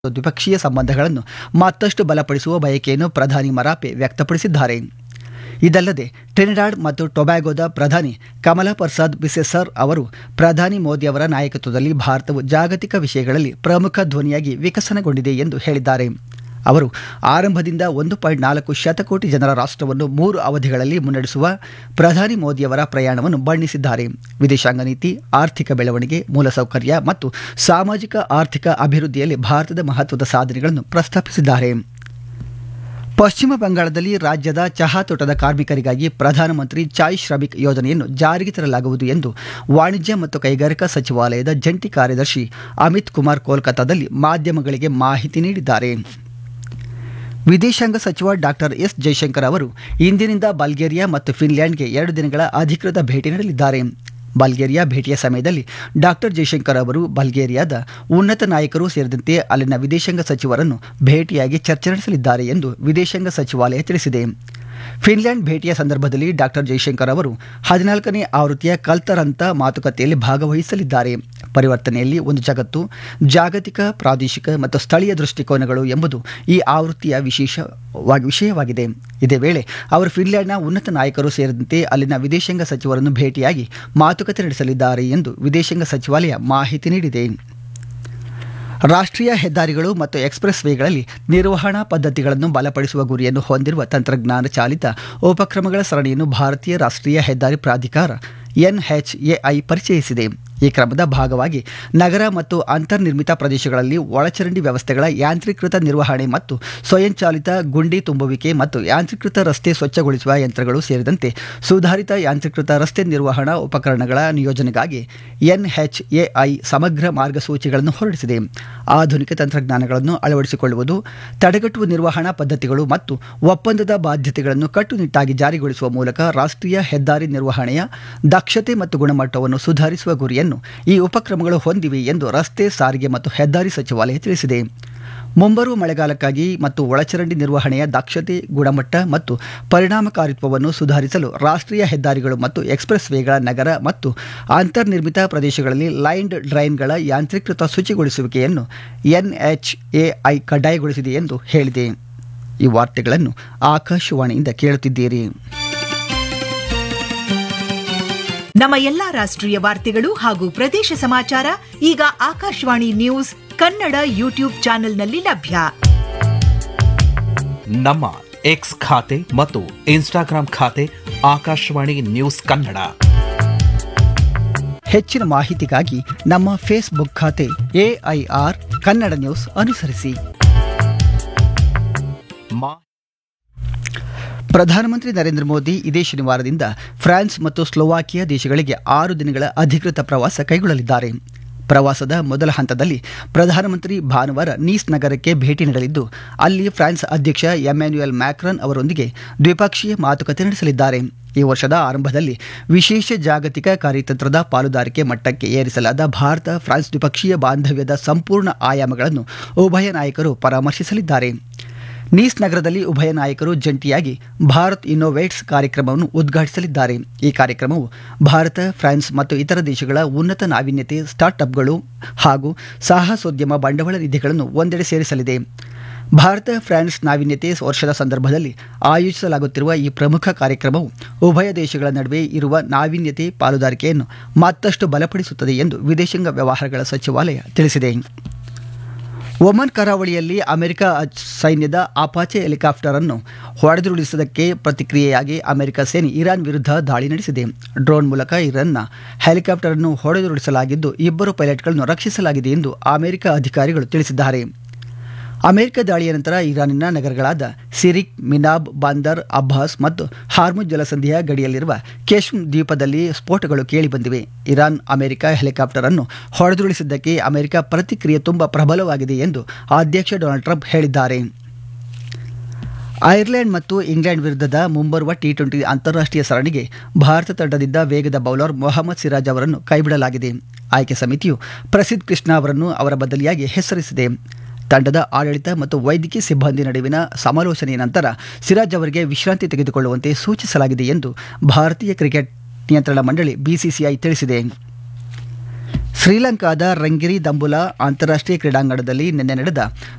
ದ್ವಿಪಕ್ಷೀಯ ಸಂಬಂಧಗಳನ್ನು ಮತ್ತಷ್ಟು ಬಲಪಡಿಸುವ ಬಯಕೆಯನ್ನು ಪ್ರಧಾನಿ ಮರಾಪೆ ವ್ಯಕ್ತಪಡಿಸಿದ್ದಾರೆ ಇದಲ್ಲದೆ ಟ್ರಿನಿಡಾಡ್ ಮತ್ತು ಟೊಬ್ಯಾಗೊದ ಪ್ರಧಾನಿ ಕಮಲಾ ಪ್ರಸಾದ್ ಬಿಸೆಸರ್ ಅವರು ಪ್ರಧಾನಿ ಮೋದಿ ಅವರ ನಾಯಕತ್ವದಲ್ಲಿ ಭಾರತವು ಜಾಗತಿಕ ವಿಷಯಗಳಲ್ಲಿ ಪ್ರಮುಖ ಧ್ವನಿಯಾಗಿ ವಿಕಸನಗೊಂಡಿದೆ ಎಂದು ಹೇಳಿದ್ದಾರೆ ಅವರು ಆರಂಭದಿಂದ ಒಂದು ಪಾಯಿಂಟ್ ನಾಲ್ಕು ಶತಕೋಟಿ ಜನರ ರಾಷ್ಟ್ರವನ್ನು ಮೂರು ಅವಧಿಗಳಲ್ಲಿ ಮುನ್ನಡೆಸುವ ಪ್ರಧಾನಿ ಮೋದಿಯವರ ಪ್ರಯಾಣವನ್ನು ಬಣ್ಣಿಸಿದ್ದಾರೆ ವಿದೇಶಾಂಗ ನೀತಿ ಆರ್ಥಿಕ ಬೆಳವಣಿಗೆ ಮೂಲಸೌಕರ್ಯ ಮತ್ತು ಸಾಮಾಜಿಕ ಆರ್ಥಿಕ ಅಭಿವೃದ್ಧಿಯಲ್ಲಿ ಭಾರತದ ಮಹತ್ವದ ಸಾಧನೆಗಳನ್ನು ಪ್ರಸ್ತಾಪಿಸಿದ್ದಾರೆ ಪಶ್ಚಿಮ ಬಂಗಾಳದಲ್ಲಿ ರಾಜ್ಯದ ಚಹಾ ತೋಟದ ಕಾರ್ಮಿಕರಿಗಾಗಿ ಪ್ರಧಾನಮಂತ್ರಿ ಚಾಯ್ ಶ್ರಮಿಕ್ ಯೋಜನೆಯನ್ನು ಜಾರಿಗೆ ತರಲಾಗುವುದು ಎಂದು ವಾಣಿಜ್ಯ ಮತ್ತು ಕೈಗಾರಿಕಾ ಸಚಿವಾಲಯದ ಜಂಟಿ ಕಾರ್ಯದರ್ಶಿ ಅಮಿತ್ ಕುಮಾರ್ ಕೋಲ್ಕತ್ತಾದಲ್ಲಿ ಮಾಧ್ಯಮಗಳಿಗೆ ಮಾಹಿತಿ ನೀಡಿದ್ದಾರೆ ವಿದೇಶಾಂಗ ಸಚಿವ ಡಾಕ್ಟರ್ ಎಸ್ ಜೈಶಂಕರ್ ಅವರು ಇಂದಿನಿಂದ ಬಲ್ಗೇರಿಯಾ ಮತ್ತು ಫಿನ್ಲ್ಯಾಂಡ್ಗೆ ಎರಡು ದಿನಗಳ ಅಧಿಕೃತ ಭೇಟಿ ನೀಡಲಿದ್ದಾರೆ ಬಲ್ಗೇರಿಯಾ ಭೇಟಿಯ ಸಮಯದಲ್ಲಿ ಡಾಕ್ಟರ್ ಜೈಶಂಕರ್ ಅವರು ಬಲ್ಗೇರಿಯಾದ ಉನ್ನತ ನಾಯಕರು ಸೇರಿದಂತೆ ಅಲ್ಲಿನ ವಿದೇಶಾಂಗ ಸಚಿವರನ್ನು ಭೇಟಿಯಾಗಿ ಚರ್ಚೆ ನಡೆಸಲಿದ್ದಾರೆ ಎಂದು ವಿದೇಶಾಂಗ ಸಚಿವಾಲಯ ತಿಳಿಸಿದೆ ಫಿನ್ಲ್ಯಾಂಡ್ ಭೇಟಿಯ ಸಂದರ್ಭದಲ್ಲಿ ಡಾಕ್ಟರ್ ಜೈಶಂಕರ್ ಅವರು ಹದಿನಾಲ್ಕನೇ ಆವೃತ್ತಿಯ ಕಲ್ತರಂತ ಮಾತುಕತೆಯಲ್ಲಿ ಭಾಗವಹಿಸಲಿದ್ದಾರೆ ಪರಿವರ್ತನೆಯಲ್ಲಿ ಒಂದು ಜಗತ್ತು ಜಾಗತಿಕ ಪ್ರಾದೇಶಿಕ ಮತ್ತು ಸ್ಥಳೀಯ ದೃಷ್ಟಿಕೋನಗಳು ಎಂಬುದು ಈ ಆವೃತ್ತಿಯ ವಿಶೇಷವಾಗಿ ವಿಷಯವಾಗಿದೆ ಇದೇ ವೇಳೆ ಅವರು ಫಿನ್ಲ್ಯಾಂಡ್ನ ಉನ್ನತ ನಾಯಕರು ಸೇರಿದಂತೆ ಅಲ್ಲಿನ ವಿದೇಶಾಂಗ ಸಚಿವರನ್ನು ಭೇಟಿಯಾಗಿ ಮಾತುಕತೆ ನಡೆಸಲಿದ್ದಾರೆ ಎಂದು ವಿದೇಶಾಂಗ ಸಚಿವಾಲಯ ಮಾಹಿತಿ ನೀಡಿದೆ ರಾಷ್ಟ್ರೀಯ ಹೆದ್ದಾರಿಗಳು ಮತ್ತು ಎಕ್ಸ್ಪ್ರೆಸ್ ವೇಗಳಲ್ಲಿ ನಿರ್ವಹಣಾ ಪದ್ಧತಿಗಳನ್ನು ಬಲಪಡಿಸುವ ಗುರಿಯನ್ನು ಹೊಂದಿರುವ ತಂತ್ರಜ್ಞಾನ ಚಾಲಿತ ಉಪಕ್ರಮಗಳ ಸರಣಿಯನ್ನು ಭಾರತೀಯ ರಾಷ್ಟ್ರೀಯ ಹೆದ್ದಾರಿ ಪ್ರಾಧಿಕಾರ ಎನ್ಎಚ್ಎಐ ಪರಿಚಯಿಸಿದೆ ಈ ಕ್ರಮದ ಭಾಗವಾಗಿ ನಗರ ಮತ್ತು ಅಂತರ್ನಿರ್ಮಿತ ಪ್ರದೇಶಗಳಲ್ಲಿ ಒಳಚರಂಡಿ ವ್ಯವಸ್ಥೆಗಳ ಯಾಂತ್ರೀಕೃತ ನಿರ್ವಹಣೆ ಮತ್ತು ಸ್ವಯಂಚಾಲಿತ ಗುಂಡಿ ತುಂಬುವಿಕೆ ಮತ್ತು ಯಾಂತ್ರೀಕೃತ ರಸ್ತೆ ಸ್ವಚ್ಛಗೊಳಿಸುವ ಯಂತ್ರಗಳು ಸೇರಿದಂತೆ ಸುಧಾರಿತ ಯಾಂತ್ರೀಕೃತ ರಸ್ತೆ ನಿರ್ವಹಣಾ ಉಪಕರಣಗಳ ನಿಯೋಜನೆಗಾಗಿ ಎನ್ಎಚ್ಎಐ ಸಮಗ್ರ ಮಾರ್ಗಸೂಚಿಗಳನ್ನು ಹೊರಡಿಸಿದೆ ಆಧುನಿಕ ತಂತ್ರಜ್ಞಾನಗಳನ್ನು ಅಳವಡಿಸಿಕೊಳ್ಳುವುದು ತಡೆಗಟ್ಟುವ ನಿರ್ವಹಣಾ ಪದ್ಧತಿಗಳು ಮತ್ತು ಒಪ್ಪಂದದ ಬಾಧ್ಯತೆಗಳನ್ನು ಕಟ್ಟುನಿಟ್ಟಾಗಿ ಜಾರಿಗೊಳಿಸುವ ಮೂಲಕ ರಾಷ್ಟ್ರೀಯ ಹೆದ್ದಾರಿ ನಿರ್ವಹಣೆಯ ದಕ್ಷತೆ ಮತ್ತು ಗುಣಮಟ್ಟವನ್ನು ಸುಧಾರಿಸುವ ಗುರಿಯನ್ನು ಈ ಉಪಕ್ರಮಗಳು ಹೊಂದಿವೆ ಎಂದು ರಸ್ತೆ ಸಾರಿಗೆ ಮತ್ತು ಹೆದ್ದಾರಿ ಸಚಿವಾಲಯ ತಿಳಿಸಿದೆ ಮುಂಬರುವ ಮಳೆಗಾಲಕ್ಕಾಗಿ ಮತ್ತು ಒಳಚರಂಡಿ ನಿರ್ವಹಣೆಯ ದಕ್ಷತೆ ಗುಣಮಟ್ಟ ಮತ್ತು ಪರಿಣಾಮಕಾರಿತ್ವವನ್ನು ಸುಧಾರಿಸಲು ರಾಷ್ಟ್ರೀಯ ಹೆದ್ದಾರಿಗಳು ಮತ್ತು ಎಕ್ಸ್ಪ್ರೆಸ್ ವೇಗಳ ನಗರ ಮತ್ತು ಅಂತರ್ನಿರ್ಮಿತ ಪ್ರದೇಶಗಳಲ್ಲಿ ಲೈನ್ಡ್ ಡ್ರೈನ್ಗಳ ಯಾಂತ್ರೀಕೃತ ಶುಚಿಗೊಳಿಸುವಿಕೆಯನ್ನು ಎನ್ಎಚ್ಎಐ ಕಡ್ಡಾಯಗೊಳಿಸಿದೆ ಎಂದು ಹೇಳಿದೆ ಈ ವಾರ್ತೆಗಳನ್ನು ಆಕಾಶವಾಣಿಯಿಂದ ಕೇಳುತ್ತಿದ್ದೀರಿ ನಮ್ಮ ಎಲ್ಲಾ ರಾಷ್ಟ್ರೀಯ ವಾರ್ತೆಗಳು ಹಾಗೂ ಪ್ರದೇಶ ಸಮಾಚಾರ ಈಗ ಆಕಾಶವಾಣಿ ನ್ಯೂಸ್ ಕನ್ನಡ ಯೂಟ್ಯೂಬ್ ಚಾನೆಲ್ನಲ್ಲಿ ಲಭ್ಯ ನಮ್ಮ ಎಕ್ಸ್ ಖಾತೆ ಮತ್ತು ಇನ್ಸ್ಟಾಗ್ರಾಂ ಖಾತೆ ಆಕಾಶವಾಣಿ ನ್ಯೂಸ್ ಕನ್ನಡ ಹೆಚ್ಚಿನ ಮಾಹಿತಿಗಾಗಿ ನಮ್ಮ ಫೇಸ್ಬುಕ್ ಖಾತೆ ಎಐಆರ್ ಕನ್ನಡ ನ್ಯೂಸ್ ಅನುಸರಿಸಿ ಮಾ ಪ್ರಧಾನಮಂತ್ರಿ ನರೇಂದ್ರ ಮೋದಿ ಇದೇ ಶನಿವಾರದಿಂದ ಫ್ರಾನ್ಸ್ ಮತ್ತು ಸ್ಲೋವಾಕಿಯಾ ದೇಶಗಳಿಗೆ ಆರು ದಿನಗಳ ಅಧಿಕೃತ ಪ್ರವಾಸ ಕೈಗೊಳ್ಳಲಿದ್ದಾರೆ ಪ್ರವಾಸದ ಮೊದಲ ಹಂತದಲ್ಲಿ ಪ್ರಧಾನಮಂತ್ರಿ ಭಾನುವಾರ ನೀಸ್ ನಗರಕ್ಕೆ ಭೇಟಿ ನೀಡಲಿದ್ದು ಅಲ್ಲಿ ಫ್ರಾನ್ಸ್ ಅಧ್ಯಕ್ಷ ಎಮ್ಯಾನ್ಯುಯಲ್ ಮ್ಯಾಕ್ರನ್ ಅವರೊಂದಿಗೆ ದ್ವಿಪಕ್ಷೀಯ ಮಾತುಕತೆ ನಡೆಸಲಿದ್ದಾರೆ ಈ ವರ್ಷದ ಆರಂಭದಲ್ಲಿ ವಿಶೇಷ ಜಾಗತಿಕ ಕಾರ್ಯತಂತ್ರದ ಪಾಲುದಾರಿಕೆ ಮಟ್ಟಕ್ಕೆ ಏರಿಸಲಾದ ಭಾರತ ಫ್ರಾನ್ಸ್ ದ್ವಿಪಕ್ಷೀಯ ಬಾಂಧವ್ಯದ ಸಂಪೂರ್ಣ ಆಯಾಮಗಳನ್ನು ಉಭಯ ನಾಯಕರು ಪರಾಮರ್ಶಿಸಲಿದ್ದಾರೆ ನೀಸ್ ನಗರದಲ್ಲಿ ಉಭಯ ನಾಯಕರು ಜಂಟಿಯಾಗಿ ಭಾರತ್ ಇನ್ನೋವೇಟ್ಸ್ ಕಾರ್ಯಕ್ರಮವನ್ನು ಉದ್ಘಾಟಿಸಲಿದ್ದಾರೆ ಈ ಕಾರ್ಯಕ್ರಮವು ಭಾರತ ಫ್ರಾನ್ಸ್ ಮತ್ತು ಇತರ ದೇಶಗಳ ಉನ್ನತ ನಾವೀನ್ಯತೆ ಸ್ಟಾರ್ಟ್ಅಪ್ಗಳು ಹಾಗೂ ಸಾಹಸೋದ್ಯಮ ಬಂಡವಾಳ ನಿಧಿಗಳನ್ನು ಒಂದೆಡೆ ಸೇರಿಸಲಿದೆ ಭಾರತ ಫ್ರಾನ್ಸ್ ನಾವೀನ್ಯತೆ ವರ್ಷದ ಸಂದರ್ಭದಲ್ಲಿ ಆಯೋಜಿಸಲಾಗುತ್ತಿರುವ ಈ ಪ್ರಮುಖ ಕಾರ್ಯಕ್ರಮವು ಉಭಯ ದೇಶಗಳ ನಡುವೆ ಇರುವ ನಾವೀನ್ಯತೆ ಪಾಲುದಾರಿಕೆಯನ್ನು ಮತ್ತಷ್ಟು ಬಲಪಡಿಸುತ್ತದೆ ಎಂದು ವಿದೇಶಾಂಗ ವ್ಯವಹಾರಗಳ ಸಚಿವಾಲಯ ತಿಳಿಸಿದೆ ಒಮನ್ ಕರಾವಳಿಯಲ್ಲಿ ಅಮೆರಿಕ ಸೈನ್ಯದ ಅಪಾಚೆ ಹೆಲಿಕಾಪ್ಟರ್ ಅನ್ನು ಹೊಡೆದುರುಳಿಸುವುದಕ್ಕೆ ಪ್ರತಿಕ್ರಿಯೆಯಾಗಿ ಅಮೆರಿಕ ಸೇನೆ ಇರಾನ್ ವಿರುದ್ಧ ದಾಳಿ ನಡೆಸಿದೆ ಡ್ರೋನ್ ಮೂಲಕ ಇರಾನ್ನ ಹೆಲಿಕಾಪ್ಟರ್ ಅನ್ನು ಹೊಡೆದುರುಳಿಸಲಾಗಿದ್ದು ಇಬ್ಬರು ಪೈಲಟ್ಗಳನ್ನು ರಕ್ಷಿಸಲಾಗಿದೆ ಎಂದು ಅಮೆರಿಕ ಅಧಿಕಾರಿಗಳು ತಿಳಿಸಿದ್ದಾರೆ ಅಮೆರಿಕ ದಾಳಿಯ ನಂತರ ಇರಾನಿನ ನಗರಗಳಾದ ಸಿರಿಕ್ ಮಿನಾಬ್ ಬಾಂದರ್ ಅಬ್ಬಾಸ್ ಮತ್ತು ಹಾರ್ಮುಜ್ ಜಲಸಂಧಿಯ ಗಡಿಯಲ್ಲಿರುವ ಕೇಶ್ಮ್ ದ್ವೀಪದಲ್ಲಿ ಸ್ಫೋಟಗಳು ಕೇಳಿಬಂದಿವೆ ಇರಾನ್ ಅಮೆರಿಕ ಹೆಲಿಕಾಪ್ಟರ್ ಅನ್ನು ಹೊಡೆದುರುಳಿಸಿದ್ದಕ್ಕೆ ಅಮೆರಿಕ ಪ್ರತಿಕ್ರಿಯೆ ತುಂಬ ಪ್ರಬಲವಾಗಿದೆ ಎಂದು ಅಧ್ಯಕ್ಷ ಡೊನಾಲ್ಡ್ ಟ್ರಂಪ್ ಹೇಳಿದ್ದಾರೆ ಐರ್ಲೆಂಡ್ ಮತ್ತು ಇಂಗ್ಲೆಂಡ್ ವಿರುದ್ಧದ ಮುಂಬರುವ ಟಿ ಟ್ವೆಂಟಿ ಅಂತಾರಾಷ್ಟ್ರೀಯ ಸರಣಿಗೆ ಭಾರತ ತಂಡದಿಂದ ವೇಗದ ಬೌಲರ್ ಮೊಹಮ್ಮದ್ ಸಿರಾಜ್ ಅವರನ್ನು ಕೈಬಿಡಲಾಗಿದೆ ಆಯ್ಕೆ ಸಮಿತಿಯು ಪ್ರಸಿದ್ಧ ಕೃಷ್ಣ ಅವರನ್ನು ಅವರ ಬದಲಿಯಾಗಿ ಹೆಸರಿಸಿದೆ ತಂಡದ ಆಡಳಿತ ಮತ್ತು ವೈದ್ಯಕೀಯ ಸಿಬ್ಬಂದಿ ನಡುವಿನ ಸಮಾಲೋಚನೆಯ ನಂತರ ಸಿರಾಜ್ ಅವರಿಗೆ ವಿಶ್ರಾಂತಿ ತೆಗೆದುಕೊಳ್ಳುವಂತೆ ಸೂಚಿಸಲಾಗಿದೆ ಎಂದು ಭಾರತೀಯ ಕ್ರಿಕೆಟ್ ನಿಯಂತ್ರಣ ಮಂಡಳಿ ಬಿಸಿಸಿಐ ತಿಳಿಸಿದೆ ಶ್ರೀಲಂಕಾದ ರಂಗಿರಿ ದಂಬುಲಾ ಅಂತಾರಾಷ್ಟ್ರೀಯ ಕ್ರೀಡಾಂಗಣದಲ್ಲಿ ನಿನ್ನೆ ನಡೆದ